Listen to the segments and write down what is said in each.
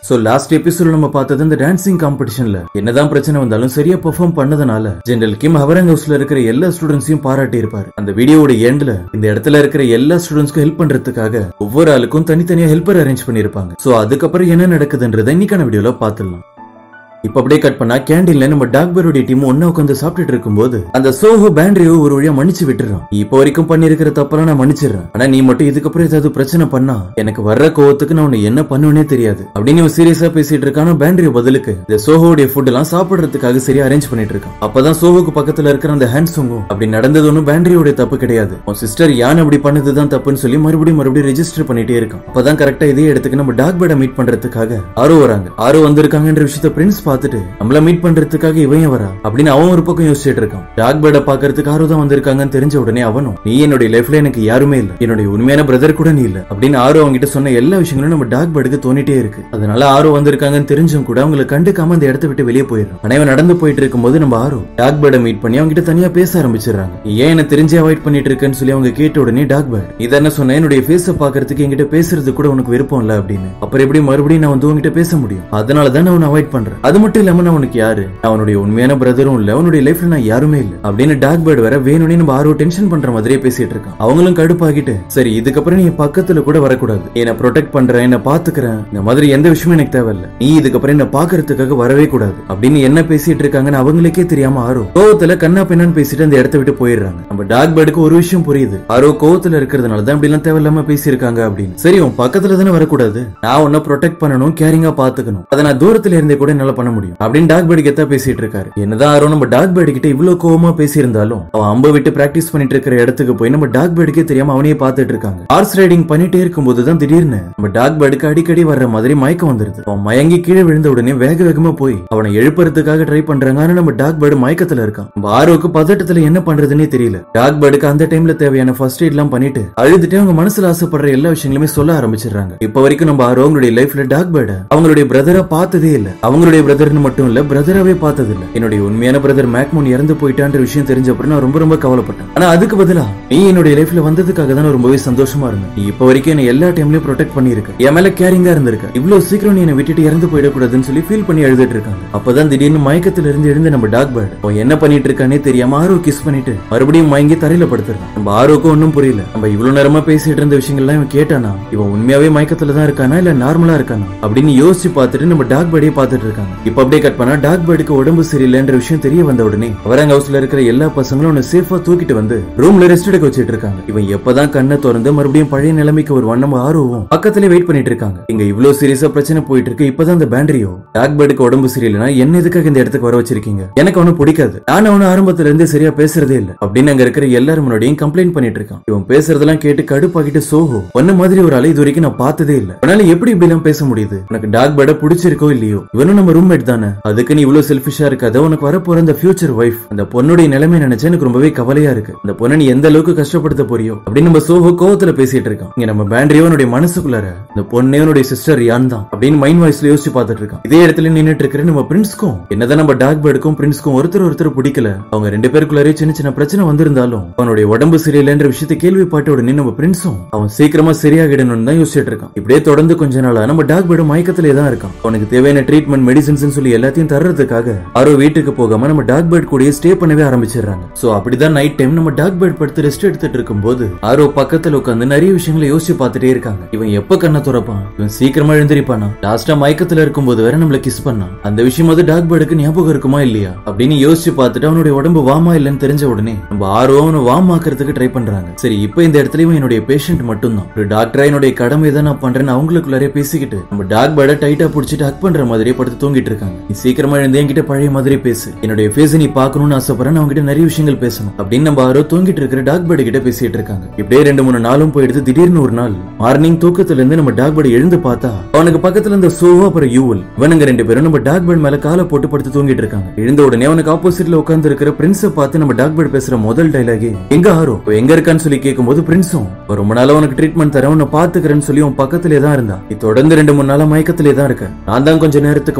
so last episode நம்ம பார்த்தது இந்த டான்சிங் காம்படிஷன்ல என்னதான் பிரச்சனை வந்தாலும் சரியா பெர்ஃபார்ம் பண்ணதுனால ஜெனரல் கிம் ஹவரங் ஹவுஸ்ல இருக்கிற எல்லா ஸ்டூடெண்ட்ஸையும் பாராட்டி இருப்பாரு அந்த வீடியோவோட எண்ட்ல இந்த இடத்துல இருக்கிற எல்லா ஸ்டூடெண்ட்ஸ்க்கும் ஹெல்ப் பண்றதுக்காக ஒவ்வொரு ஆளுக்கும் தனித்தனியா ஹெல்ப்பர் அரேஞ்ச் பண்ணிருப்பாங்க சோ அதுக்கப்புறம் என்ன நடக்குதுன்றதை இன்னைக்கான வீடியோல பாத்துடலாம் இப்ப அப்படியே கட் பண்ணா கேண்டீன்ல நம்ம டாக்பருடைய டீம் ஒன்னா உட்காந்து சாப்பிட்டுட்டு இருக்கும்போது அந்த சோஹோ பேண்ட்ரியோ ஒரு வழியா மன்னிச்சு விட்டுறான் இப்போ வரைக்கும் பண்ணிருக்கிற தப்பெல்லாம் நான் மன்னிச்சிடுறேன் ஆனா நீ மட்டும் இதுக்கப்புறம் ஏதாவது பிரச்சனை பண்ணா எனக்கு வர்ற கோவத்துக்கு நான் உன்னை என்ன பண்ணுவேனே தெரியாது அப்படின்னு இவன் சீரியஸா பேசிட்டு இருக்கான பேண்ட்ரியோ பதிலுக்கு இந்த சோஹோடைய ஃபுட் எல்லாம் சாப்பிடுறதுக்காக சரியா அரேஞ்ச் பண்ணிட்டு இருக்கான் அப்பதான் சோஹோக்கு பக்கத்துல இருக்கிற அந்த ஹேண்ட்ஸுங்கும் அப்படி நடந்தது ஒன்னும் பேண்ட்ரியோட தப்பு கிடையாது உன் சிஸ்டர் யான் அப்படி பண்ணதுதான் தப்புன்னு சொல்லி மறுபடியும் மறுபடியும் ரெஜிஸ்டர் பண்ணிட்டே இருக்கான் அப்பதான் கரெக்டா இதே இடத்துக்கு நம்ம டாக் பேட மீட் பண்றதுக்காக ஆரோ வராங்க ஆரோ வந்திருக்காங்கன்ற விஷயத்த பிரின்ஸ் பார்த்துட்டு நம்மள மீட் பண்றதுக்காக இவன் ஏன் வரா அப்படின்னு அவன் ஒரு பக்கம் யோசிச்சுட்டு இருக்கான் டாக் பேட பாக்குறதுக்கு ஆரோ தான் வந்திருக்காங்கன்னு தெரிஞ்ச உடனே அவனும் நீ என்னுடைய லைஃப்ல எனக்கு யாருமே இல்ல என்னுடைய உண்மையான பிரதர் கூட நீ இல்ல அப்படின்னு ஆரோ அவங்கிட்ட சொன்ன எல்லா விஷயங்களும் நம்ம டாக் பேடுக்கு தோணிட்டே இருக்கு அதனால ஆரோ வந்திருக்காங்கன்னு தெரிஞ்சும் கூட அவங்களை கண்டுக்காம அந்த இடத்த விட்டு வெளியே போயிடுறான் ஆனா இவன் நடந்து போயிட்டு இருக்கும்போது நம்ம ஆரோ டாக் பேட மீட் பண்ணி அவங்க கிட்ட தனியா பேச ஆரம்பிச்சிடுறாங்க நீ ஏன் என்ன தெரிஞ்சே அவாய்ட் பண்ணிட்டு இருக்கேன்னு சொல்லி அவங்க கேட்ட உடனே டாக் பேட் இதை என்ன சொன்ன என்னுடைய ஃபேஸ பாக்குறதுக்கு என்கிட்ட பேசுறது கூட உனக்கு விருப்பம் இல்ல அப்படின்னு அப்புறம் எப்படி மறுபடியும் நான் வந்து உங்ககிட்ட பேச முடியும் அதனால தான் நான் உன்னை அவாய்ட் பண்றேன் அது மட்டும் இல்லாம நான் உனக்கு யாரு நான் உன்னுடைய உண்மையான பிரதரும் இல்ல உன்னுடைய லைஃப்ல நான் யாருமே இல்ல அப்படின்னு டாக் பேர்ட் வேற வேணும்னே நம்ம ஆர்வம் டென்ஷன் பண்ற மாதிரியே பேசிட்டு இருக்கான் அவங்களும் கடுப்பாகிட்டு சரி இதுக்கப்புறம் நீ என் பக்கத்துல கூட வரக்கூடாது என்ன ப்ரொடெக்ட் பண்றேன் என்ன பாத்துக்கிறேன் இந்த மாதிரி எந்த விஷயமும் எனக்கு தேவையில்ல நீ இதுக்கப்புறம் என்ன பாக்குறதுக்காக வரவே கூடாது அப்படின்னு என்ன பேசிட்டு இருக்காங்கன்னு அவங்களுக்கே தெரியாம ஆரோ கோவத்துல கண்ணா பின்னான்னு பேசிட்டு அந்த இடத்த விட்டு போயிடுறாங்க நம்ம டாக் பேர்டுக்கு ஒரு விஷயம் புரியுது ஆரோ கோவத்துல இருக்கிறதுனால தான் இப்படி எல்லாம் தேவையில்லாம பேசியிருக்காங்க அப்படின்னு சரி உன் பக்கத்துல தானே வரக்கூடாது நான் உன்னை ப்ரொடெக்ட் பண்ணணும் கேரிங்கா பாத்துக்கணும் அதை நான் தூரத்துல இருந்தே கூட என்னால பண்ண முடியும் அப்படின்னு டாக் பேர்டு கெத்தா பேசிட்டு இருக்காரு என்னதான் ஆரோ நம்ம டாக் பேர்டு கிட்ட இவ்வளவு கோவமா பேசியிருந்தாலும் அவன் அம்ப விட்டு பிராக்டிஸ் பண்ணிட்டு இருக்கிற இடத்துக்கு போய் நம்ம டாக் பேர்டுக்கே தெரியாம அவனையே பார்த்துட்டு இருக்காங்க ஹார்ஸ் ரைடிங் பண்ணிட்டே இருக்கும்போது தான் திடீர்னு நம்ம டாக் பேர்டுக்கு அடிக்கடி வர்ற மாதிரி மயக்கம் வந்துருது அவன் மயங்கி கீழே விழுந்த உடனே வேக வேகமா போய் அவனை எழுப்புறதுக்காக ட்ரை பண்றாங்க ஆனா நம்ம டாக் பேர்டு மயக்கத்துல இருக்கான் நம்ம ஆரோக்கு பதட்டத்துல என்ன பண்றதுன்னே தெரியல டாக் பேர்டுக்கு அந்த டைம்ல தேவையான ஃபர்ஸ்ட் எய்ட் எல்லாம் பண்ணிட்டு அழுதுட்டு அவங்க மனசுல ஆசைப்படுற எல்லா விஷயங்களுமே சொல்ல ஆரம்பிச்சிடுறாங்க இப்ப வரைக்கும் நம்ம ஆரோ அவங்களுடைய லைஃப்ல டாக் பேர்ட அவங்களுடைய பிரதரா பார்த்ததே இல்ல அவங்களுடைய பிரதர்னு மட்டும் இல்ல பிரதராவே பார்த்தது இல்ல என்னுடைய உண்மையான பிரதர் மேக்மோன் இறந்து போயிட்டான்ற விஷயம் தெரிஞ்ச அப்புறம் நான் ரொம்ப ரொம்ப கவலைப்பட்டேன் ஆனா அதுக்கு பதிலா நீ என்னுடைய லைஃப்ல வந்ததுக்காக தான் நான் ரொம்பவே சந்தோஷமா இருந்தேன் நீ இப்ப வரைக்கும் என்ன எல்லா டைம்லயும் ப்ரொடெக்ட் பண்ணிருக்க என் மேல கேரிங்கா இருந்திருக்க இவ்வளவு சீக்கிரம் நீ என்னை விட்டுட்டு இறந்து போயிடக்கூடாதுன்னு சொல்லி ஃபீல் பண்ணி அழுதுட்டு இருக்காங்க அப்பதான் திடீர்னு மயக்கத்துல இருந்து எழுந்து நம்ம டாக் பேர்ட் அவன் என்ன பண்ணிட்டு இருக்கானே தெரியாம ஆரோ கிஸ் பண்ணிட்டு மறுபடியும் மயங்கி தரையில படுத்துறான் நம்ம ஆரோக்கும் ஒன்னும் புரியல நம்ம இவ்வளவு நேரமா பேசிட்டு இருந்த விஷயங்கள்லாம் இவன் கேட்டானா இவன் உண்மையாவே மயக்கத்துல தான் இருக்கானா இல்ல நார்மலா இருக்கானா அப்படின்னு யோசிச்சு பார்த்துட்டு நம்ம டாக் பேர்டே பார்த்துட்டு இருக்காங்க இப்ப அப்படியே கட் பண்ணா டாக் பேர்டுக்கு உடம்பு சரியில்லைன்ற விஷயம் தெரிய வந்த உடனே அவரங்க ஹவுஸ்ல இருக்கிற எல்லா பசங்களும் உன்னை சேஃபா தூக்கிட்டு வந்து ரூம்ல ரெஸ்ட் எடுக்க வச்சிட்டு இருக்காங்க இவன் எப்பதான் கண்ணை திறந்து மறுபடியும் பழைய நிலைமைக்கு ஒரு வண்ணம் ஆர்வம் பக்கத்துல வெயிட் பண்ணிட்டு இருக்காங்க இங்க இவ்வளவு சீரியஸா பிரச்சனை போயிட்டு இருக்கு இப்பதான் அந்த பேண்டரியோ டாக் பேர்டுக்கு உடம்பு சரியில்லைனா என்ன எதுக்காக இந்த இடத்துக்கு வர வச்சிருக்கீங்க எனக்கு அவனு பிடிக்காது நான் அவனு ஆரம்பத்துல இருந்து சரியா பேசுறதே இல்ல அப்படின்னு அங்க இருக்கிற எல்லாரும் முன்னாடியும் கம்ப்ளைண்ட் பண்ணிட்டு இருக்கான் இவன் பேசுறதெல்லாம் கேட்டு கடுப்பாக்கிட்டு சோஹோ ஒன்ன மாதிரி ஒரு ஆளை இது வரைக்கும் நான் பார்த்ததே இல்ல உன்னால எப்படி இப்படி எல்லாம் பேச முடியுது உனக்கு டாக் பேர்ட பிடிச்சிருக்கோ இல்லையோ இவனும் நம்ம ரூம்மேட் தானே அதுக்கு நீ இவ்வளவு செல்ஃபிஷா இருக்காத உனக்கு வரப்போற அந்த ஃபியூச்சர் ஒய்ஃப் அந்த பொண்ணுடைய நிலைமை நினைச்சா எனக்கு ரொம்பவே கவலையா இருக்கு அந்த பொண்ணை நீ எந்த அளவுக்கு கஷ்டப்படுத்த போறியோ அப்படின்னு நம்ம சோஹோ கோவத்துல பேசிட்டு இருக்கான் இங்க நம்ம பேண்ட்ரியோனுடைய மனசுக்குள்ளார இந்த பொண்ணேனுடைய சிஸ்டர் யான் தான் அப்படின்னு மைண்ட் வாய்ஸ்ல யோசிச்சு பார்த்துட்டு இருக்கான் இதே இடத்துல நின்னுட்டு இருக்கிற நம்ம பிரின்ஸ்க்கும் என்னதான் நம்ம டாக் பேர்டுக்கும் பிரின்ஸ்க்கும் ஒருத்தர் ஒருத்தர் பிடிக்கல அவங்க ரெண்டு பேருக்குள்ளாரே சின்ன சின்ன பிரச்சனை வந்திருந்தாலும் அவனுடைய உடம்பு சரியில்லைன்ற விஷயத்தை கேள்விப்பட்ட உடனே நம்ம பிரின்ஸும் அவன் சீக்கிரமா சரியாகிடணும்னு தான் யோசிச்சுட்டு இருக்கான் இப்படியே தொடர்ந்து கொஞ்ச நாளா நம்ம டாக் பேர்டு மயக்கத்திலே தான் இருக்கான் அவனுக்கு தேவையான ட்ரீட்மெண்ட் மெடிசன்ஸ் சொல்லி எல்லாத்தையும் தர்றதுக்காக ஆரோ வீட்டுக்கு போகாம நம்ம டாக் பேர்ட் கூடயே ஸ்டே பண்ணவே ஆரம்பிச்சிடுறாங்க சோ அப்படிதான் நைட் டைம் நம்ம டாக் பேர்ட் படுத்து ரெஸ்ட் எடுத்துட்டு இருக்கும்போது ஆரோ பக்கத்துல உட்காந்து நிறைய விஷயங்களை யோசிச்சு பார்த்துட்டே இருக்காங்க இவன் எப்ப கண்ணை துறப்பான் இவன் சீக்கிரமா எழுந்திருப்பானா லாஸ்டா மயக்கத்துல இருக்கும்போது வேற நம்மள கிஸ் பண்ணான் அந்த விஷயம் வந்து டாக் பேர்டுக்கு ஞாபகம் இருக்குமா இல்லையா அப்படின்னு யோசிச்சு பார்த்துட்டு அவனுடைய உடம்பு வாமா இல்லைன்னு தெரிஞ்ச உடனே நம்ம ஆரோ அவனை வாம் ஆக்குறதுக்கு ட்ரை பண்றாங்க சரி இப்போ இந்த இடத்துல இவன் என்னுடைய பேஷண்ட் மட்டும்தான் ஒரு டாக்டரா என்னுடைய கடமை தான் நான் பண்றேன்னு அவங்களுக்குள்ளாரே பேசிக்கிட்டு நம்ம டாக் பேர்டை டைட்டா புடிச்சிட்டு ஹக் பண்ற மாதிரியே படுத்து தூங்கிட்டு இருக்காங்க நீ சீக்கிரமா எழுந்து என்கிட்ட பழைய மாதிரி பேசு என்னுடைய ஃபேஸ் நீ பார்க்கணும்னு ஆசைப்படுறேன் நான் உங்ககிட்ட நிறைய விஷயங்கள் பேசணும் அப்படின்னு நம்ம ஆரோ தூங்கிட்டு இருக்கிற டாக் பேர்டு கிட்ட பேசிட்டு இருக்காங்க இப்படியே ரெண்டு மூணு நாளும் போயிடுது திடீர்னு ஒரு நாள் மார்னிங் தூக்கத்துல இருந்து நம்ம டாக் பேர்டு எழுந்து பார்த்தா அவனுக்கு பக்கத்துல இந்த சோவோ அப்புறம் யூவல் இவனுங்க ரெண்டு பேரும் நம்ம டாக் பேர்டு மேல காலை போட்டு படுத்து தூங்கிட்டு இருக்காங்க எழுந்த உடனே அவனுக்கு ஆப்போசிட்ல உட்கார்ந்து இருக்கிற பிரின்ஸ பார்த்து நம்ம டாக் பேர்டு பேசுற முதல் டைலாகே எங்க ஆரோ அவ எங்க இருக்கான்னு சொல்லி கேட்கும்போது பிரின்ஸும் "அவ ரொம்ப நாளா உனக்கு ட்ரீட்மெண்ட் தரேன் உன்னை பாத்துக்கிறேன்னு சொல்லி உன் பக்கத்திலே தான் இருந்தா நீ தொடர்ந்து ரெண்டு மூணு நாளா மயக்கத்திலே தான் இருக்க நான் தான் கொஞ்ச நேரத்துக்கு முன்னாடி ஆரோ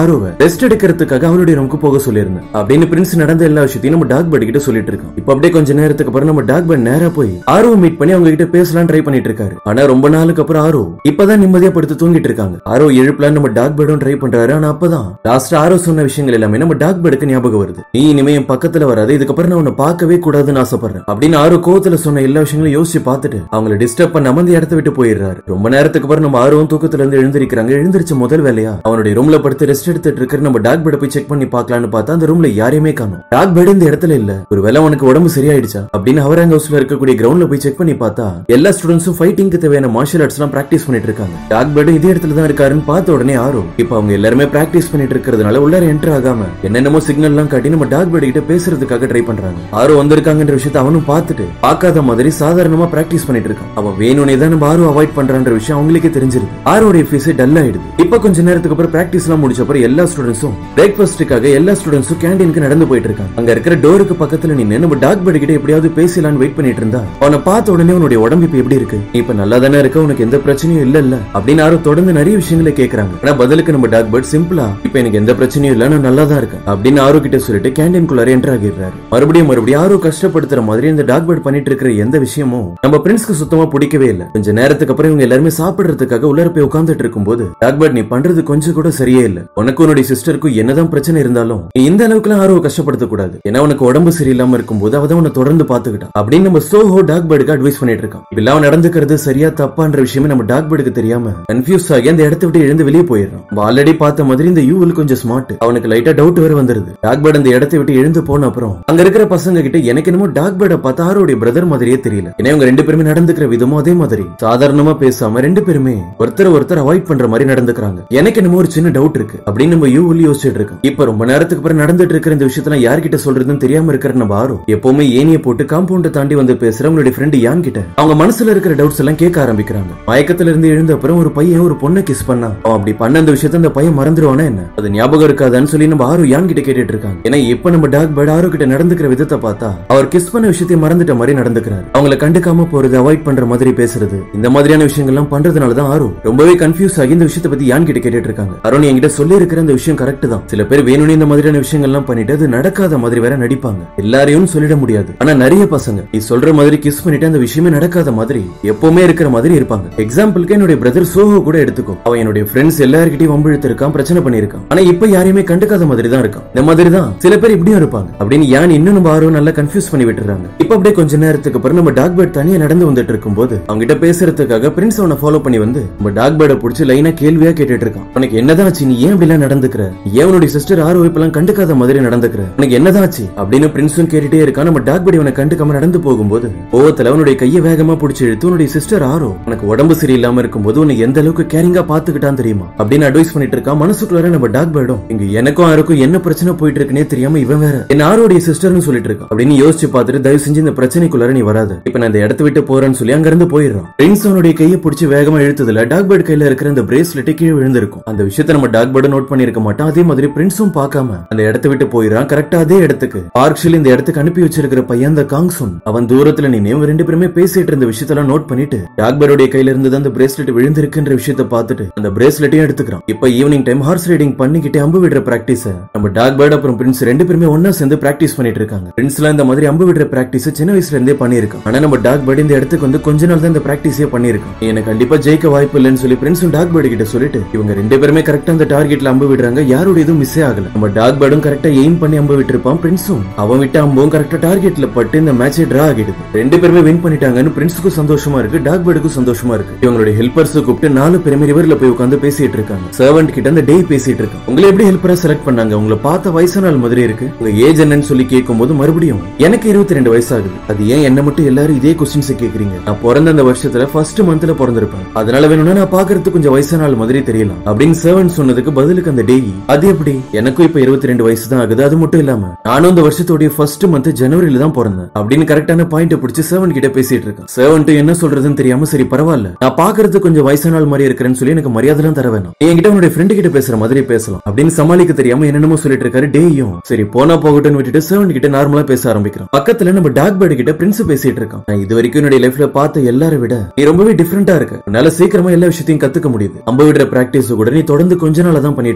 ஆரோவை ரெஸ்ட் எடுக்கிறதுக்காக அவளுடைய ரூமுக்கு போக சொல்லியிருந்தேன் அப்படின்னு பிரின்ஸ் நடந்த எல்லா விஷயத்தையும் நம்ம டாக் பட் கிட்ட சொல்லிட்டு இருக்கோம் இப்ப அப்படியே கொஞ்ச நேரத்துக்கு அப்புறம் நம்ம டாக் பட் நேரா போய் ஆரோவை மீட் பண்ணி அவங்க கிட்ட பேசலாம் ட்ரை பண்ணிட்டு இருக்காரு ஆனா ரொம்ப நாளுக்கு அப்புறம் ஆரோ இப்பதான் நிம்மதியா படுத்து தூங்கிட்டு இருக்காங்க ஆரோ எழுப்பலாம் நம்ம டாக் படும் ட்ரை பண்றாரு ஆனா அப்பதான் லாஸ்ட் ஆரோ சொன்ன விஷயங்கள் எல்லாமே நம்ம டாக் படுக்கு ஞாபகம் வருது நீ இனிமே என் பக்கத்துல வராது இதுக்கப்புறம் நான் உன்னை பார்க்கவே கூடாதுன்னு ஆசைப்படுறேன் அப்படின்னு ஆரோ கோவத்துல சொன்ன எல்லா விஷயங்களும் யோசிச்சு பார்த்துட்டு அவங்கள டிஸ்டர்ப் பண்ணாம அந்த இடத்த விட்டு போயிடுறாரு ரொம்ப நேரத்துக்கு அப்புறம் நம்ம ஆர்வம் தூக்கத்துல இருந்து எழுந்திருக்கிறாங்க எழுந்திருச்ச முதல் வேலையா அவனுடைய ரூம்ல படுத்து ரெஸ்ட் எடுத்துட்டு இருக்கிற நம்ம டாக் பெட போய் செக் பண்ணி பார்க்கலாம்னு பார்த்தா அந்த ரூம்ல யாரையுமே காணும் டாக் பெட் இந்த இடத்துல இல்ல ஒரு வேளை உனக்கு உடம்பு சரியாயிடுச்சா அப்படின்னு ஹவராங் ஹவுஸ்ல இருக்கக்கூடிய கிரவுண்ட்ல போய் செக் பண்ணி பார்த்தா எல்லா ஸ்டூடெண்ட்ஸும் ஃபைட்டிங்க்கு தேவையான மார்ஷல் ஆர்ட்ஸ் எல்லாம் பிராக்டிஸ் பண்ணிட்டு இருக்காங்க டாக் பெட் இதே இடத்துல தான் இருக்காருன்னு பார்த்த உடனே ஆர்வம் இப்ப அவங்க எல்லாருமே பிராக்டிஸ் பண்ணிட்டு இருக்கிறதுனால உள்ளார என்டர் ஆகாம என்னென்னமோ சிக்னல் எல்லாம் காட்டி நம்ம டாக் பெட் கிட்ட பேசுறதுக்காக ட்ரை பண்றாங்க ஆரோ வந்திருக்காங்கன்ற விஷயத்தை அவனும் பார்த்துட்டு பார்க்காத மாதிரி சாதாரணமா பிராக்டிஸ் பண்ணிட்டு இருக்கான் அவன் வேணும்னே தான் நம்ம ஆர்வம் அவாய்ட் பண்றான்ற விஷயம் அவங்களுக்கே தெரிஞ்சிருக்கு ஆரோடைய ஃபேஸ் டல் ஆயிடுது இப்ப கொஞ்ச நேரத்துக்கு அப்புறம் பிராக்டிஸ் எல்லாம் முடிச்ச அப்புறம் எல்லா ஸ்டூடெண்ட்ஸும் பிரேக்ஃபாஸ்ட்டுக்காக எல்லா ஸ்டூடெண்ட்ஸும் கேண்டீனுக்கு நடந்து போயிட்டு இருக்காங்க அங்க இருக்கிற டோருக்கு பக்கத்துல நின்னு நம்ம டாக் பெட் கிட்ட எப்படியாவது பேசலாம்னு வெயிட் பண்ணிட்டு இருந்தா அவனை பார்த்த உடனே உன்னுடைய உடம்பு இப்ப எப்படி இருக்கு நீ இப்ப நல்லா தானே இருக்க உனக்கு எந்த பிரச்சனையும் இல்ல இல்ல அப்படின்னு யாரும் தொடர்ந்து நிறைய விஷயங்களை கேக்குறாங்க ஆனா பதிலுக்கு நம்ம டாக் பெட் சிம்பிளா இப்ப எனக்கு எந்த பிரச்சனையும் இல்ல நான் நல்லா தான் இருக்கேன் அப்படின்னு ஆரோ கிட்ட சொல்லிட்டு கேண்டீன்குள்ளார என்டர் ஆகிடுறாரு மறுபடியும் மறுபடியும் ஆரோ கஷ்டப்படுத்துற மாதிரி இந்த டாக் பெட் பண்ணிட்டு இருக்கிற எந்த விஷயமும் நம்ம பிரின்ஸ்க்கு சுத்தமா பிடிக்கவே இல்ல கொஞ்ச நேரத்துக்கு அப்புறம் இவங்க எல்லாருமே சாப்பிடுறதுக்காக உள்ளார போய் உட்கார்ந்துட்டு இருக்கும்போது டாக் பெட் நீ பண்றது கொஞ்சம் கூட சரியே இல்ல உனக்கு உன்னுடைய சிஸ்டருக்கும் என்னதான் பிரச்சனை இருந்தாலும் நீ இந்த அளவுக்குலாம் ஆர்வம் கஷ்டப்படுத்த கூடாது ஏன்னா உனக்கு உடம்பு சரியில்லாம இருக்கும்போது அவ தான் உன்னை தொடர்ந்து பாத்துக்கிட்டான் அப்படின்னு நம்ம சோஹோ டாக் பேர்டுக்கு அட்வைஸ் பண்ணிட்டு இருக்கோம் இப்பெல்லாம் நடந்துக்கிறது சரியா தப்பான்ற விஷயமே நம்ம டாக் பேர்டுக்கு தெரியாம கன்ஃபியூஸ் ஆகி அந்த இடத்த விட்டு எழுந்து வெளியே போயிடுறான் ஆல்ரெடி பார்த்த மாதிரி இந்த யூவில் கொஞ்சம் ஸ்மார்ட் அவனுக்கு லைட்டா டவுட் வேற வந்துருது டாக் பேர்டு அந்த இடத்தை விட்டு எழுந்து போன அப்புறம் அங்க இருக்கிற பசங்க கிட்ட எனக்கு என்னமோ டாக் பேர்டை பார்த்தா ஆரோடைய பிரதர் மாதிரியே தெரியல ஏன்னா இவங்க ரெண்டு பேருமே நடந்துக்கிற விதமும் அதே மாதிரி சாதாரணமா பேசாம ரெண்டு பேருமே ஒருத்தர் ஒருத்தர் அவாய்ட் பண்ற மாதிரி நடந்துக்கிறாங்க எனக்கு என்னமோ ஒரு சின்ன டவுட் இருக்கு அப்படின்னு நம்ம யூவில் யோசிச்சுட்டு இருக்கோம் இப்ப ரொம்ப நேரத்துக்கு அப்புறம் நடந்துட்டு இருக்கிற இந்த விஷயத்தெல்லாம் யார்கிட்ட சொல்றதுன்னு தெரியாம இருக்கிற நம்ம ஆரோ எப்பவுமே ஏனிய போட்டு காம்பவுண்ட தாண்டி வந்து பேசுற உங்களுடைய ஃப்ரெண்டு யான் கிட்ட அவங்க மனசுல இருக்கிற டவுட்ஸ் எல்லாம் கேட்க ஆரம்பிக்கிறாங்க மயக்கத்துல இருந்து எழுந்த அப்புறம் ஒரு பையன் ஒரு பொண்ணை கிஸ் பண்ணா அவன் அப்படி பண்ண அந்த விஷயத்த அந்த பையன் மறந்துடுவானா என்ன அது ஞாபகம் இருக்காதான்னு சொல்லி நம்ம ஆரோ யான் கிட்ட கேட்டுட்டு இருக்காங்க ஏன்னா இப்ப நம்ம டாக் பேர்ட் ஆரோ கிட்ட நடந்துக்கிற விதத்தை பார்த்தா அவர் கிஸ் பண்ண விஷயத்தை மறந்துட்ட மாதிரி நடந்துக்கிறாரு அவங்கள கண்டுக்காம போறது அவாய்ட் பண்ற மாதிரி பேசுறது இந்த மாதிரியான விஷயங்கள்லாம் பண்றதுனால தான் ஆரோ ரொம்பவே கன்ஃபியூஸ் ஆகி இந்த விஷயத்தை பத்தி யான் கிட்ட கேட்டுட்டு இருக்காங்க அருண் என்கிட்ட சொல்லி இருக்கிற இந்த விஷயம் கரெக்ட் தான் சில பேர் வேணும்னே இந்த மாதிரியான விஷயங்கள்லாம் பண்ணிட்டு அது நடக்காத மாதிரி வேற நடிப்பாங்க எல்லாரையும் சொல்லிட முடியாது ஆனா நிறைய பசங்க நீ சொல்ற மாதிரி கிஸ் பண்ணிட்டு அந்த விஷயமே நடக்காத மாதிரி எப்பவுமே இருக்கிற மாதிரி இருப்பாங்க எக்ஸாம்பிளுக்கு என்னுடைய பிரதர் சோஹோ கூட எடுத்துக்கோ அவன் என்னுடைய ஃப்ரெண்ட்ஸ் எல்லார்கிட்டயும் வம்பிழுத்து இருக்கான் பிரச்சனை பண்ணிருக்கான் ஆனா இப்ப யாரையுமே கண்டுக்காத மாதிரி தான் இருக்கான் இந்த மாதிரி தான் சில பேர் இப்படியும் இருப்பாங்க அப்படின்னு யான் இன்னும் நம்ம ஆர்வம் நல்லா கன்ஃபியூஸ் பண்ணி விட்டுறாங்க இப்ப அப்படியே கொஞ்ச நேரத்துக்கு அப்புறம் நம்ம டாக் பேர்ட் தனியா நடந்து வந்துட்டு இருக்கும்போது அவங்க கிட்ட பேசுறதுக்காக பிரின்ஸ் அவனை ஃபாலோ பண்ணி வந்து நம்ம டாக் பேர்டை பிடிச்சி லைனா கேள்வியா கேட்டுட்டு இருக்கான் உனக்கு என்னதான் ஆச்சு நீ ஏன் இப்படி எல்லாம் நடந்துக்கிற ஏன் உன்னுடைய சிஸ்டர் ஆர்வம் இப்பெல்லாம் கண்டுக்காத மாதிரி நடந்துக்கிற உனக்கு என்னதான் ஆச்சு அப்படின்னு பிரின்ஸும் கேட்டுட்டே இருக்கான் நம்ம டாக் பேர்ட் இவனை கண்டுக்காம நடந்து போகும்போது கோவத்துல அவனுடைய கையை வேகமா பிடிச்சி இழுத்து உன்னுடைய சிஸ்டர் ஆரோ உனக்கு உடம்பு சரியில்லாம இருக்கும்போது உன்னை எந்த அளவுக்கு கேரிங்கா பாத்துக்கிட்டான் தெரியுமா அப்படின்னு அட்வைஸ் பண்ணிட்டு இருக்கான் மனசுக்குள்ளார நம்ம டாக் பேர்டும் இங்க எனக்கும் யாருக்கும் என்ன பிரச்சனை போயிட்டு இருக்குன்னே தெரியாம இவன் வேற என் ஆரோடைய சிஸ்டர்னு சொல்லிட்டு இருக்கான் அப்படின்னு யோசிச்சு பார்த்துட்டு தயவு செஞ்சு இந்த பிரச்சனைக்குள்ளார நீ வராது இப்ப நான் இந்த இடத்த விட்டு போறேன்னு சொல்லி அங்க இருந்து போயிடுறான் பிரின்ஸ் அவனுடைய கையை பிடிச்சி வேகமா இழுத்ததுல டாக் பேர்ட் கையில இருக்கிற இந்த பிரேஸ்லெட் கீழே விழுந்திருக்கும் அந்த விஷயத்தை நம்ம டாக் பேர்டு நோட் பண்ணிருக்க மாட்டோம் அதே மாதிரி பிரின்ஸும் பார்க்காம அந்த இடத்த விட்டு போயிடறான் கரெக்டா அதே இடத்துக்கு பார்க்ஷில் இந்த இடத்துக்கு அனுப்பி வச்சிருக்கிற பையன் அந்த காங்சுன் அவன் தூரத்துல நின்னு இவங்க ரெண்டு பேருமே பேசிட்டு இருந்த விஷயத்தெல்லாம் நோட் பண்ணிட்டு டாக் பேர்டுடைய கையில இருந்து அந்த பிரேஸ்லெட் விழுந்திருக்குன்ற விஷயத்த பார்த்துட்டு அந்த பிரேஸ்லெட்டையும் எடுத்துக்கிறான் இப்ப ஈவினிங் டைம் ஹார்ஸ் ரைடிங் பண்ணிக்கிட்டே அம்பு விடுற பிராக்டிஸ் நம்ம டாக் பேர்ட் அப்புறம் பிரின்ஸ் ரெண்டு பேருமே ஒன்னா சேர்ந்து பிராக்டிஸ் பண்ணிட்டு இருக்காங்க பிரின்ஸ்லாம் இந்த மாதிரி அம்பு விடுற பிராக்டிஸ் சின்ன வயசுல இருந்தே பண்ணிருக்கான் ஆனா நம்ம டாக் பேர்ட் இந்த இடத்துக்கு வந்து கொஞ்ச நாள் தான் இந்த பிராக்டிஸே பண்ணிருக்கான் எனக்கு கண்டிப்பா ஜெயிக்க வாய்ப்பு இல்லைன்னு சொல்லி பிரின்ஸும் டாக் பேர்டு கிட்ட சொல்லிட்டு இவங்க ரெண்டு பேருமே கரெக்டா அந்த டார்கெட்ல அம்பு விடுறாங்க யாரோட இதுவும் மிஸ்ஸே ஆகல நம்ம டாக் பேர்டும் கரெக்டா எய்ம் பண்ணி அம்பு விட்டுருப்பான் பிரின்ஸும் அவன் விட்ட அம்பும் கரெக்டா டார்கெட்ல பட்டு இந்த மேட்சே டிரா ஆகிடுது ரெண்டு பேருமே வின் பண்ணிட்டாங்கன்னு பிரின்ஸுக்கும் சந்தோஷமா இருக்கு டாக் பேர்டுக்கும் சந்தோஷமா இருக்கு இவங்களுடைய ஹெல்பர்ஸ் கூப்பிட்டு நாலு பேருமே ரிவர்ல போய் உட்காந்து பேசிட்டு இருக்காங்க சர்வன்ட் கிட்ட அந்த டே பேசிட்டு இருக்காங்க உங்களை எப்படி ஹெல்ப்பரா செலக்ட் பண்ணாங்க உங்களை பார்த்த வயசான ஆள் மாதிரி இருக்கு உங்க ஏஜ் என்னன்னு சொல்லி கேட்கும்போது மறுபடியும் எனக்கு இருபத்தி ரெண்டு வயசு ஆகுது அது ஏன் என்ன மட்டும் எல்லாரும் இதே கொஸ்டின்ஸ் கேக்குறீங்க நான் பிறந்த அந்த வருஷத்துல ஃபர்ஸ்ட் மந்த்ல பிறந்திருப்பேன் அதனால வேணும்னா நான் பாக்குறதுக்கு கொஞ்சம் வயசான ஆள் மாதிரி தெரியலாம் அப்படின்னு சர்வன்ட் சொன்னதுக்கு பதிலுக்கு அந்த டேய் அது எப்படி எனக்கும் இப்ப இருபத்தி ரெண்டு வயசு தான் ஆகுது அது மட்டும் இல்லாம நானும் இந்த வருஷத்தோடைய ஃபர்ஸ்ட் மந்த் ஜனவரியில தான் பிறந்தேன் அப்படின்னு கரெக்டான பாயிண்ட் பிடிச்சி சர்வன்ட் கிட்ட பேசிட்டு இருக்கேன் சர்வன்ட் என்ன சொல்றதுன்னு தெரியாம சரி பரவாயில்ல நான் பாக்குறதுக்கு கொஞ்சம் வயசான ஆள் மாதிரி இருக்கிறேன்னு சொல்லி எனக்கு மரியாதை தர வேணும் நீ என்கிட்ட உன்னுடைய ஃப்ரெண்டு கிட்ட பேசுற மாதிரி பேசலாம் அப்படின்னு சமாளிக்க தெரியாம என்னென்னமோ சொல்லிட்டு இருக்காரு டேயும் சரி போனா போகட்டும்னு விட்டுட்டு சர்வன்ட் கிட்ட நார்மலா பேச ஆரம்பிக்கிறான் பக்கத்துல நம்ம டாக் பேர்டு கிட்ட பிரின்ஸ் பேசிட்டு இருக்கான் நான் இது வரைக்கும் என்னுடைய லைஃப்ல பார்த்த எல்லாரை விட நீ ரொம்பவே டிஃபரெண்டா இருக்க உன்னால சீக்கிரமா எல்லா விஷயத்தையும் கத்துக்க முடியுது அம்ப விடுற பிராக்டிஸ் கூட நீ தொடர்ந்து கொஞ்ச நாளா தான் பண்ணிட்டு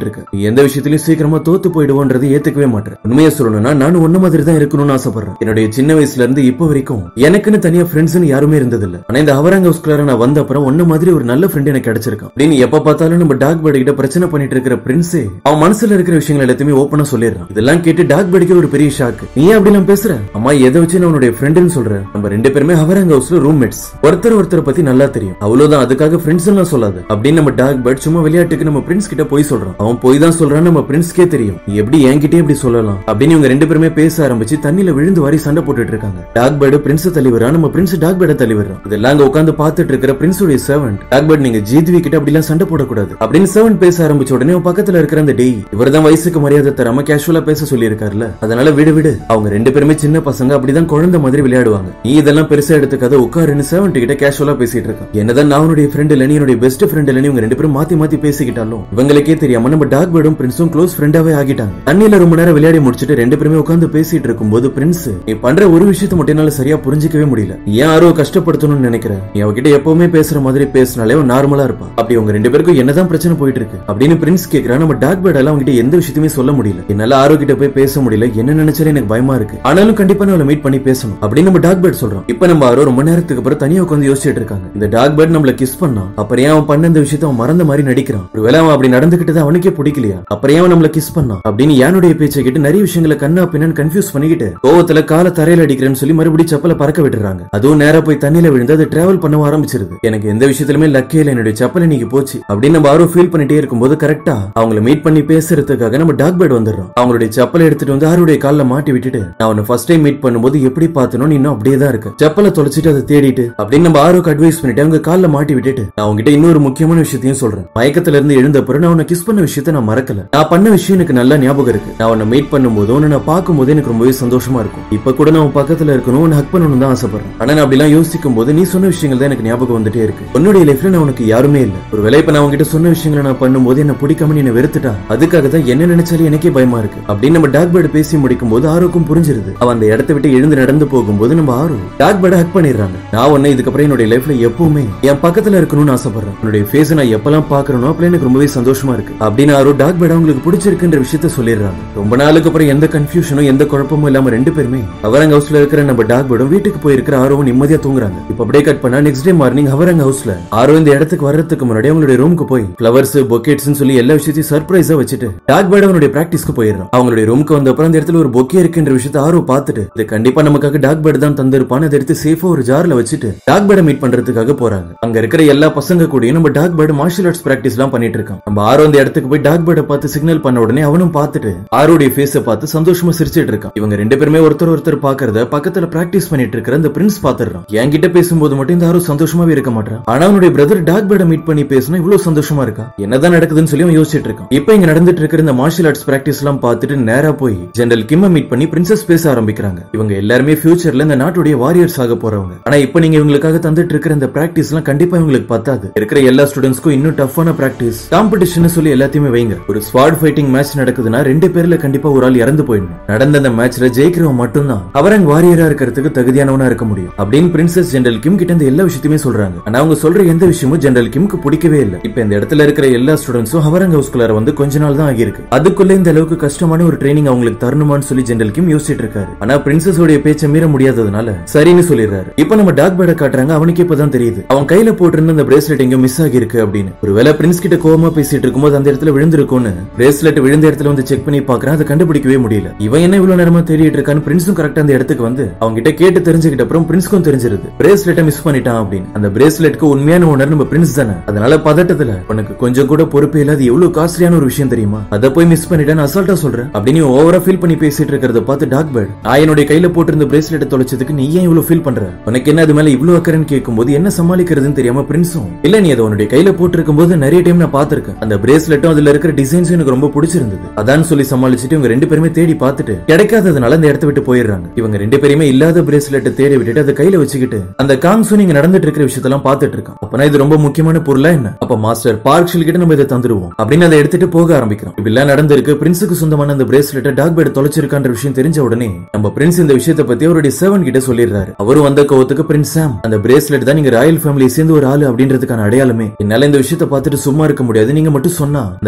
பண்ணிட்டு இருக்க நீ எந்த விஷயத்திலயும் சீக்கிரமா தோத்து போயிடுவோன்றது ஏத்துக்கவே மாட்டேன் உண்மையை சொல்லணும்னா நானும் ஒன்ன மாதிரி தான் இருக்கணும்னு ஆசைப்படுறேன் என்னுடைய சின்ன வயசுல இருந்து இப்ப வரைக்கும் எனக்குன்னு தனியா ஃப்ரெண்ட்ஸ்னு யாருமே இருந்ததில்ல ஆனா இந்த அவரங்க ஹவுஸ்குள்ளார நான் வந்த அப்புறம் ஒன்ன மாதிரி ஒரு நல்ல ஃப்ரெண்ட் எனக்கு கிடைச்சிருக்கான் அப்படின்னு எப்ப பார்த்தாலும் நம்ம டாக் பேர்டு கிட்ட பிரச்சனை பண்ணிட்டு இருக்கிற பிரின்ஸே அவன் மனசுல இருக்கிற விஷயங்கள் எல்லாத்தையுமே ஓப்பனா சொல்லிடுறான் இதெல்லாம் கேட்டு டாக் பேர்டுக்கு ஒரு பெரிய ஷாக் நீ ஏன் அப்படி நான் பேசுற அம்மா எதை வச்சு நான் உன்னுடைய ஃப்ரெண்டுன்னு சொல்றேன் நம்ம ரெண்டு பேருமே அவரங்க ஹவுஸ்ல ரூம்மேட்ஸ் ஒருத்தர் ஒருத்தரை பத்தி நல்லா தெரியும் அவ்வளவுதான் அதுக்காக ஃப்ரெண்ட்ஸ் எல்லாம் சொல்லாது அப்படின்னு நம்ம டாக் பேர்ட் சும்மா விளையாட்டுக்கு நம்ம பிரின்ஸ் கிட்ட போய் சொல்றான் அவன் போய் தான் சொல்றான்னு நம்ம பிரின்ஸ்க்கே தெரியும் நீ எப்படி என்கிட்டே இப்படி சொல்லலாம் அப்படின்னு இவங்க ரெண்டு பேருமே பேச ஆரம்பிச்சு தண்ணியில விழுந்து வாரி சண்டை போட்டுட்டு இருக்காங்க டாக் பேர்டு பிரின்ஸ் தள்ளிவிடுறா நம்ம பிரின்ஸ் டாக் பேர்டை தள்ளிவிடுறான் இதெல்லாம் அங்க உட்காந்து பார்த்துட்டு இருக்கிற பிரின்ஸுடைய சர்வன்ட் டாக் பேர்ட் நீங்க ஜீத்வி கிட்ட அப்படி எல்லாம் சண்டை போடக்கூடாது அப்படின்னு சர்வன்ட் பேச ஆரம்பிச்ச உடனே அவன் பக்கத்துல இருக்கிற அந்த டேய் இவர்தான் வயசுக்கு மரியாதை தராம கேஷுவலா பேச சொல்லி இருக்காருல்ல அதனால விடு விடு அவங்க ரெண்டு பேருமே சின்ன பசங்க அப்படிதான் குழந்தை மாதிரி விளையாடுவாங்க நீ இதெல்லாம் பெருசா எடுத்துக்காத உட்காருன்னு சர்வன்ட் கிட்ட கேஷுவலா பேசிட்டு இருக்கான் என்னதான் நான் உன்னுடைய ஃப்ரெண்ட் இல்ல நீ என்னுடைய பெஸ்ட் ஃப்ரெண்ட் இல்ல இவங்க ரெண்டு பேரும் மாத்தி மாத்தி பேசிக்கிட்டாலும் இவங்களுக்கே தெரியாம நம்ம டாக் பேர்டும் பிரின்ஸும் க்ளோஸ் ஃப்ரெண்டாவே ஆகிட்டாங்க தண்ணியில ரொம்ப நேரம் விளையாடி முடிச்சிட்டு ரெண்டு பேருமே உட்காந்து பேசிட்டு இருக்கும்போது பிரின்ஸ் நீ பண்ற ஒரு விஷயத்தை மட்டும் என்னால சரியா புரிஞ்சிக்கவே முடியல நீ ஏன் ஆர்வம் கஷ்டப்படுத்தணும்னு நினைக்கிற நீ அவகிட்ட எப்பவுமே பேசுற மாதிரி பேசினாலே அவன் நார்மலா இருப்பா அப்படி உங்க ரெண்டு பேருக்கும் என்னதான் பிரச்சனை போயிட்டு இருக்கு அப்படின்னு பிரின்ஸ் கேக்குறா நம்ம டாக் பேர்டால அவங்ககிட்ட எந்த விஷயத்தையுமே சொல்ல முடியல என்னால ஆரோ கிட்ட போய் பேச முடியல என்ன நினைச்சாலே எனக்கு பயமா இருக்கு ஆனாலும் கண்டிப்பா நான் அவளை மீட் பண்ணி பேசணும் அப்படின்னு நம்ம டாக் பேர்ட் சொல்றோம் இப்ப நம்ம ஆரோ ரொம்ப நேரத்துக்கு அப்புறம் தனியா உட்காந்து யோசிச்சுட்டு இருக்காங்க இந்த டாக் பேர்ட் நம்மள கிஸ் பண்ணா அப்புறம் ஏன் அவன் பண்ண இந்த விஷயத்த அவன் மறந்த மாதிரி நடிக்கிறான் ஒருவேளை அவன் அப்படி நடந்துகிட்டது அவனுக்கே பிடிக்கலையா அப்புறம் ஏன் அவன் நம்மள கிஸ் பண்ணா அப்படின்னு யானுடைய பேச்சை கேட்டு நிறைய விஷயங்களை கண்ணா பின்னான்னு கன்ஃபியூஸ் பண்ணிக்கிட்டு கோவத்துல கால தரையில அடிக்கிறேன்னு சொல்லி மறுபடியும் செப்பலை பறக்க விட்டுறாங்க அதுவும் நேரா போய் தண்ணியில விழுந்து அது டிராவல் பண்ண ஆரம்பிச்சிருது எனக்கு எந்த விஷயத்திலுமே லக்கே இல்ல என்னுடைய செப்பல் இன்னைக்கு போச்சு அப்படின்னு நம்ம ஆரோ ஃபீல் பண்ணிட்டே இருக்கும்போது கரெக்டா அவங்கள மீட் பண்ணி பேசுறதுக்காக நம்ம டாக் பேர்ட் வந்துடுறோம் அவங்களுடைய செப்பலை எடுத்துட்டு வந்து ஆருடைய கால்ல மாட்டி விட்டுட்டு நான் உன்னை ஃபர்ஸ்ட் டைம் மீட் பண்ணும்போது எப்படி பார்த்தனோ நீ இன்னும் அப்படியே தான் இருக்கு செப்பலை தொலைச்சிட்டு அதை தேடிட்டு அப்படின்னு நம்ம ஆரோக்கு அட்வைஸ் பண்ணிட்டு அவங்க கால்ல மாட்டி விட்டுட்டு நான் உங்ககிட்ட இன்னொரு முக்கியமான விஷயத்தையும் சொல்றேன் மயக்கத்துல இருந்து எழுந்த பிறகு நான் உன்னை கிஸ் பண்ண விஷயத்த நான் மறக்கல நான் பண்ண விஷயம் எனக்கு நல்லா ஞாபகம் இருக்கு நான் உன்னை மீட் பண்ணும்போது உன்னை நான் பார்க்கும்போது எனக்கு ரொம்பவே சந்தோஷமா இருக்கும் இப்ப கூட நான் உன் பக்கத்துல இருக்கணும் உன்னை ஹக் பண்ணணும் தான் ஆசைப்படுறேன் ஆனா நான் அப்படிலாம் யோசிக்கும் போது நீ சொன்ன விஷயங்கள் தான் எனக்கு ஞாபகம் வந்துட்டே இருக்கு உன்னுடைய லைஃப்ல நான் உனக்கு யாருமே இல்ல ஒரு வேளை இப்ப நான் உன்கிட்ட சொன்ன விஷயங்களை நான் பண்ணும்போது என்ன பிடிக்காம நீ என்ன வெறுத்துட்டா அதுக்காக தான் என்ன நினைச்சாலும் எனக்கே பயமா இருக்கு அப்படின்னு நம்ம டாக் பேர்டு பேசி முடிக்கும் போது ஆரோக்கும் புரிஞ்சிருது அவன் அந்த இடத்தை விட்டு எழுந்து நடந்து போகும்போது நம்ம ஆரோ டாக் பேர்டை ஹக் பண்ணிடுறாங்க நான் உன்னை இதுக்கப்புறம் என்னுடைய லைஃப்ல எப்பவுமே என் பக்கத்துல இருக்கணும்னு ஆசைப்படுறேன் உன்னுடைய ஃபேஸ் நான் எப்பெல்லாம் பாக்குறேனோ அப்பெல்லாம் எனக்கு ரொம்பவே சந்தோஷமா இருக்கு அப்படின்னு ஆரோ டாக் பேர்டு அவங்களுக்கு பிடிச்சிருக்குன்ற விஷயத்த சொல்லிடுறாங்க ரொம்ப நாளுக்கு அப்புறம் எந்த கன்ஃபியூஷனும் எந்த குழப்பமும் இல்லாம ரெண்டு பேருமே அவரங்க ஹவுஸ்ல இருக்கிற நம்ம டாக் பேர்டும் வீட்டுக்கு போயிருக்கிற ஆரோவும் நிம்மதியா தூங்குறாங்க இப்ப அப்படியே கட் பண்ணா நெக்ஸ்ட் டே மார்னிங் அவரங்க ஹவுஸ்ல ஆரோ இந்த இடத்துக்கு வர்றதுக்கு முன்னாடி அவங்களுடைய ரூமுக்கு போய் ஃபிளவர்ஸ் பொக்கெட்ஸ் சொல்லி எல்லா விஷயத்தையும் சர்ப்ரைஸா வச்சுட்டு டாக் பேர்டு அவனுடைய பிராக்டிஸ்க்கு போயிடுறான் அவங்களுடைய ரூமுக்கு வந்த அப்புறம் அந்த இடத்துல ஒரு பொக்கே இருக்குன்ற விஷயத்த ஆரோ பார்த்துட்டு இது கண்டிப்பா நமக்காக டாக் பேர்டு தான் தந்திருப்பான்னு அதை எடுத்து சேஃபா ஒரு ஜார்ல வச்சுட்டு டாக் பேர்டை மீட் பண்றதுக்காக போறாங்க அங்க இருக்கிற எல்லா பசங்க கூடயும் நம்ம dog bird martial arts practice எல்லாம் பண்ணிட்டு இருக்கான் நம்ம ஆரோ அந்த இடத்துக்கு போய் டாக் பேர்டை பார்த்து சிக்னல் பண்ண உடனே அவனும் பார்த்துட்டு ஆரோடைய ஃபேஸ பார்த்து சந்தோஷமா சிரிச்சிட்டு இருக்கான் இவங்க ரெண்டு பேருமே ஒருத்தர் ஒருத்தர் பாக்குறத பக்கத்துல பிராக்டிஸ் பண்ணிட்டு இருக்கிற அந்த பிரின்ஸ் பாத்துறான் என்கிட்ட பேசும்போது மட்டும் இந்த ஆரோ சந்தோஷமாவே இருக்க மாட்டான் ஆனா அவனுடைய பிரதர் டாக் பேர்டை மீட் பண்ணி பேசினா இவ்வளவு சந்தோஷமா இருக்கா என்னதான் நடக்குதுன்னு சொல்லி அவன் யோசிச்சுட்டு இருக்கான் இப்ப இங்க நடந்துட்டு இருக்கிற இந்த மார்ஷல் ஆர்ட்ஸ் பிராக்டிஸ் எல்லாம் பார்த்துட்டு நேரா போய் ஜெனரல் கிம்ம மீட் பண்ணி பிரின்சஸ் பேச ஆரம்பிக்கிறாங்க இவங்க எல்லாருமே ஃபியூச்சர்ல இந்த நாட்டுடைய வாரியர்ஸ் ஆக போறவங்க ஆனா இப்ப நீங்க இவங்களுக்காக தந்துட்டு இருக்கிற இந்த பிராக்டிஸ் எல்லாம் கண்டிப்பா இவங்களுக்கு பத்தாது இருக்கிற எல்லா ஸ்டூடெண்ட்ஸ்க்கும் இன்னும் டஃப்பான பிராக்டிஸ் காம்படிஷன் சொல்லி எல்லாத்தையுமே வைங்க ஒரு ஸ்வாட் ஃபைட்டிங் மேட்ச் நடக்குதுன்னா ரெண்டு பேர்ல கண்டிப்பா ஒரு ஆள் இறந்து போயிடணும் நடந்த அந்த மேட்ச்ல ஜெயிக்கிறவன் மட்டும்தான் அவரங்க வாரியரா இருக்கிறதுக்கு தகுதியானவனா இருக்க முடியும் அப்படின்னு பிரின்சஸ் ஜெனரல் கிம் கிட்ட இந்த எல்லா விஷயத்தையுமே சொல்றாங்க ஆனா அவங்க சொல்ற எந்த விஷயமும் ஜெனரல் கிம்க்கு பிடிக்கவே இல்லை இப்ப இந்த இடத்துல இருக்கிற எல்லா ஸ்டூடெண்ட்ஸும் அவரங்க ஹவுஸ்குள்ளார வந்து கொஞ்ச நாள் தான் ஆகியிருக்கு அதுக்குள்ள இந்த அளவுக்கு கஷ்டமான ஒரு ட்ரைனிங் அவங்களுக்கு தரணுமான்னு சொல்லி ஜெனரல் கிம் யோசிச்சுட்டு இருக்காரு ஆனா பிரின்சஸ் உடைய பேச்சை மீற முடியாததுனால சரின்னு சொல்லிடுறாரு இப்ப நம்ம டாக் பேர்டை காட்டுறாங்க அவனுக்கு இப்பதான் தெரியுது அவன் கையில போட்டிருந்த அந்த பிரேஸ்லெட் எங்க மிஸ் ஆகிருக்கு அப்படின்னு ஒருவேளை பிரின்ஸ் கிட்ட கோவமா பேசிட்டு இருக்கும்போது அந்த இடத்துல விழுந்திருக்கும்னு பிரேஸ்லெட் விழுந்த இடத்துல வந்து செக் பண்ணி பாக்குறான் அதை கண்டுபிடிக்கவே முடியல இவன் என்ன இவ்வளவு நேரமா தேடிட்டு இருக்கான்னு பிரின்ஸும் கரெக்டா அந்த இடத்துக்கு வந்து அவங்க கிட்ட கேட்டு தெரிஞ்சுக்கிட்ட அப்புறம் பிரின்ஸ்க்கும் தெரிஞ்சிருது பிரேஸ்லெட்டை மிஸ் பண்ணிட்டான் அப்படின்னு அந்த பிரேஸ்லெட்க்கு உண்மையான ஓனர் நம்ம பிரின்ஸ் தானே அதனால பதட்டத்துல உனக்கு கொஞ்சம் கூட பொறுப்பு இல்லாத எவ்வளவு காஸ்ட்லியான ஒரு விஷயம் தெரியுமா அதை போய் மிஸ் பண்ணிட்டேன்னு அசால்ட்டா சொல்றேன் அப்படின்னு ஓவரா ஃபீல் பண்ணி பேசிட்டு இருக்கிறத பார்த்து டாக் பேர்ட் நான் என்னுடைய கையில போட்டிருந்த பிரேஸ்லெட்டை தொலைச்சதுக்கு நீ ஏன் இவ்வளவு ஃபீல் பண்ற உனக்கு என்ன அது மேல இவ்வளவு அக்கறைன்னு கேட்கும்போது என்ன சமாளிக்கிறதுன்னு தெரியாம பிரின்ஸும் இல்ல நீ அதை உன்னுடைய கையில போட்டிருக்கும் போது நிறைய டைம் நான் பார்த்திருக்கேன் அந்த பிரேஸ்லெட்டும் அதுல இருக்கிற டிசைன்ஸும் எனக்கு ரொம்ப பிடிச்சிருந்தது அதான் சொல்லி சமாளிச்சுட்டு இவங்க ரெண்டு பேருமே தேடி பார்த்துட்டு கிடைக்காததுனால அந்த இடத்த விட்டு போயிடுறாங்க இவங்க ரெண்டு பேருமே இல்லாத பிரேஸ்லெட்டை தேடி விட்டுட்டு அதை கையில வச்சுக்கிட்டு அந்த காங்ஸும் நீங்க நடந்துட்டு இருக்கிற விஷயத்தெல்லாம் பார்த்துட்டு இருக்கான் அப்பனா இது ரொம்ப முக்கியமான பொருளா என்ன அப்ப மாஸ்டர் பார்க்ஷில் கிட்ட நம்ம இதை தந்துருவோம் அப்படின்னு அதை எடுத்துட்டு போக ஆரம்பிக்கிறோம் இப்படிலாம் நடந்திருக்கு பிரின்ஸுக்கு சொந்தமான அந்த பிரேஸ்லெட்டை டாக் பேர்டு தொலைச்சிருக்கான்ற விஷயம் தெரிஞ்ச உடனே நம்ம பிரின்ஸ் இந்த விஷயத்தை பத்தி அவருடைய சேவன் கிட்ட சொல்லிடுறாரு அவரும் வந்த கோவத்துக்கு பிரின்ஸ் சாம் அந்த பிரேஸ்லெட் தான் நீங்க ராயல் ஃபேமிலி சேர்ந்து ஒரு ஆளு அப்படின்றதுக்கான அடையாளமே என்னால இந்த விஷயத்தை பார்த்துட்டு சும்மா இருக்க முடியாது நீங்க மட்டும் சொன்னா அந்த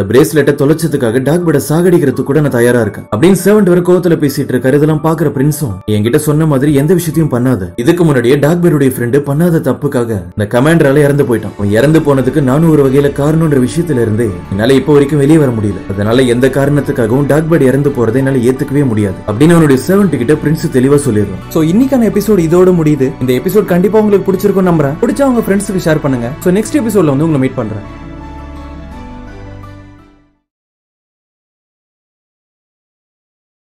பிரேஸ்லெட்டை தொலைச்சதுக்காக டாக் பேர்டை சாகடிக்கிறதுக்கு கூட நான் தயாரா இருக்கேன் அப்படின்னு செவன்ட் வர கோவத்துல பேசிட்டு இருக்காரு இதெல்லாம் பாக்குற பிரின்ஸும் என்கிட்ட சொன்ன மாதிரி எந்த விஷயத்தையும் பண்ணாத இதுக்கு முன்னாடியே டாக் பேருடைய ஃப்ரெண்டு பண்ணாத தப்புக்காக இந்த கமாண்டரால இறந்து போயிட்டான் அவன் இறந்து போனதுக்கு நானும் ஒரு வகையில காரணம்ன்ற விஷயத்துல இருந்தே என்னால இப்போ வரைக்கும் வெளியே வர முடியல அதனால எந்த காரணத்துக்காகவும் டாக் பேர்டு இறந்து போறதை என்னால ஏத்துக்கவே முடியாது அப்படின்னு அவனுடைய செவன்ட் கிட்ட பிரின்ஸ் தெளிவா சொல்லிடுறான் சோ இன்னைக்கான எபிசோட் இதோட முடியுது இந்த எபிசோட் கண்டிப்பா உங்களுக்கு பிடிச்சிருக்கும் நம்புறேன் பிடிச்சா உங்க ஃப்ரெண்ட்ஸுக்கு ஷேர் பண்ணுங்க சோ நெக்ஸ்ட் எபிசோட்ல வந்து உங்களை மீட் பண்றேன்